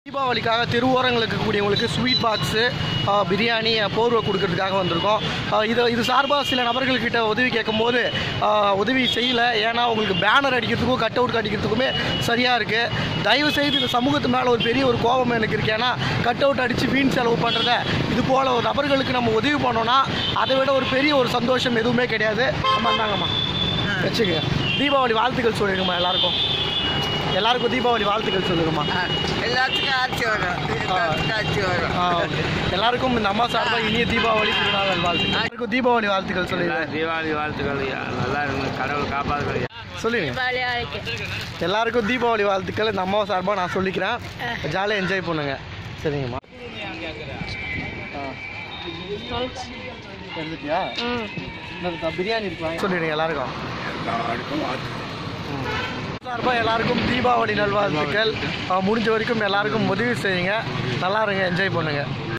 தீபாவளிக்காக தெருவோரங்களுக்கு இருக்கக்கூடியவங்களுக்கு sweet box biryani அஹ், போர்வை கொடுக்கறதுக்காக வந்திருக்கோம் அஹ், இது இது சார்பாக சில நபர்கள்கிட்ட உதவி கேட்கும்போது அஹ், உதவி செய்யலை ஏன்னா உங்களுக்கு பேனர் அடிக்கிறதுக்கும் கட் அவுட் அடிக்கிறதுக்குமே சரியாக இருக்குது தயவு செய்து இந்த சமூகத்து மேலே ஒரு பெரிய ஒரு கோபம் எனக்கு இருக்கு ஏன்னா கட் அவுட் அடித்து வீண் செலவு பண்ணுறத இது போல் ஒரு நபர்களுக்கு நம்ம உதவி பண்ணோன்னா அதை விட ஒரு பெரிய ஒரு சந்தோஷம் எதுவுமே கிடையாது அம்மா இந்தாங்கம்மா வச்சுக்கோங்க தீபாவளி வாழ்த்துக்கள் சொல்லிடுங்கம்மா எல்லாருக்கும் எல்லாருக்கும் தீபாவளி வாழ்த்துக்கள் சொல்லிடுங்கம்மா எல்லாத்துக்கும் ஆட்சி வரும் எல்லாத்துக்கும் ஆட்சி வரும் ஆ, okay. எல்லாருக்கும் இந்த அம்மா சார்பாக இனிய தீபாவளி திருநாள் வாழ்த்துக்கள் எல்லாருக்கும் தீபாவளி வாழ்த்துக்கள் சொல்லிடுங்க தீபாவளி வாழ்த்துக்கள் ஐயா. நல்லா இருங்க கடவுள் காப்பாற்றுகள் சொல்லிடுங்க எல்லாருக்கும் தீபாவளி வாழ்த்துக்கள் இந்த அம்மா சார்பாக நான் சொல்லிக்கிறேன் ஜாலியாக என்ஜாய் பண்ணுங்க சரிங்கம்மா ஆ. எடுத்துட்டியா இந்த பிரியாணி இருக்கு சொல்லிடுங்க எல்லாருக்கும் ம். சார்பாக எல்லாருக்கும் தீபாவளி நல்வாழ்த்துக்கள் ஆ, முடிஞ்ச வரைக்கும் எல்லாருக்கும் உதவி செய்யுங்க நல்லா இருங்க என்ஜாய் பண்ணுங்க